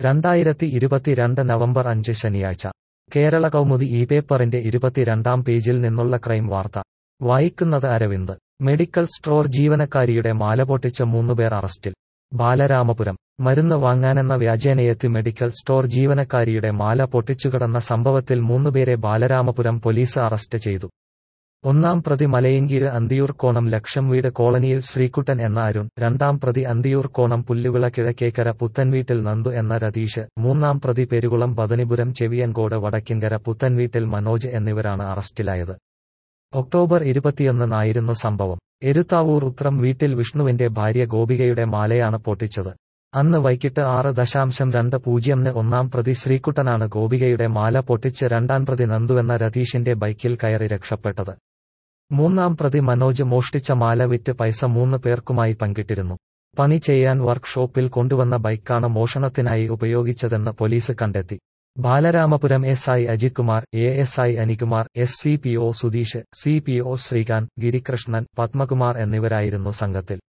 രണ്ടായിരത്തി ഇരുപത്തിരണ്ട് നവംബർ അഞ്ച് ശനിയാഴ്ച കേരള കൗമുദി ഈ പേപ്പറിന്റെ ഇരുപത്തിരണ്ടാം പേജിൽ നിന്നുള്ള ക്രൈം വാർത്ത വായിക്കുന്നത് അരവിന്ദ് മെഡിക്കൽ സ്റ്റോർ ജീവനക്കാരിയുടെ മാല പൊട്ടിച്ച മൂന്നുപേർ അറസ്റ്റിൽ ബാലരാമപുരം മരുന്ന് വാങ്ങാനെന്ന വ്യാജേനയെത്തി മെഡിക്കൽ സ്റ്റോർ ജീവനക്കാരിയുടെ മാല പൊട്ടിച്ചുകടന്ന സംഭവത്തിൽ മൂന്നുപേരെ ബാലരാമപുരം പോലീസ് അറസ്റ്റ് ചെയ്തു ഒന്നാം പ്രതി മലയങ്കീര് അന്തിയൂർക്കോണം ലക്ഷം വീട് കോളനിയിൽ ശ്രീകുട്ടൻ എന്ന അരുൺ രണ്ടാം പ്രതി അന്തിയൂർക്കോണം പുല്ലുവിള കിഴക്കേക്കര പുത്തൻവീട്ടിൽ നന്ദു എന്ന രതീഷ് മൂന്നാം പ്രതി പെരുകുളം പതനിപുരം ചെവിയൻകോട് വടക്കിങ്കര പുത്തൻവീട്ടിൽ മനോജ് എന്നിവരാണ് അറസ്റ്റിലായത് ഒക്ടോബർ ഇരുപത്തിയൊന്നിനായിരുന്നു സംഭവം എരുത്താവൂർ ഉത്രം വീട്ടിൽ വിഷ്ണുവിന്റെ ഭാര്യ ഗോപികയുടെ മാലയാണ് പൊട്ടിച്ചത് അന്ന് വൈകിട്ട് ആറ് ദശാംശം രണ്ട് പൂജ്യംന് ഒന്നാം പ്രതി ശ്രീകുട്ടനാണ് ഗോപികയുടെ മാല പൊട്ടിച്ച് രണ്ടാം പ്രതി നന്ദുവെന്ന രതീഷിന്റെ ബൈക്കിൽ കയറി രക്ഷപ്പെട്ടത് മൂന്നാം പ്രതി മനോജ് മോഷ്ടിച്ച മാല വിറ്റ് പൈസ മൂന്ന് പേർക്കുമായി പങ്കിട്ടിരുന്നു പണി ചെയ്യാൻ വർക്ക്ഷോപ്പിൽ കൊണ്ടുവന്ന ബൈക്കാണ് മോഷണത്തിനായി ഉപയോഗിച്ചതെന്ന് പോലീസ് കണ്ടെത്തി Balaramapuram S I Ajith Kumar A S I Anikumar S C P O Sudheesh C P O Sreekanth Girikrishnan Padmakumar എന്നിവരായിരുന്നു സംഘത്തിൽ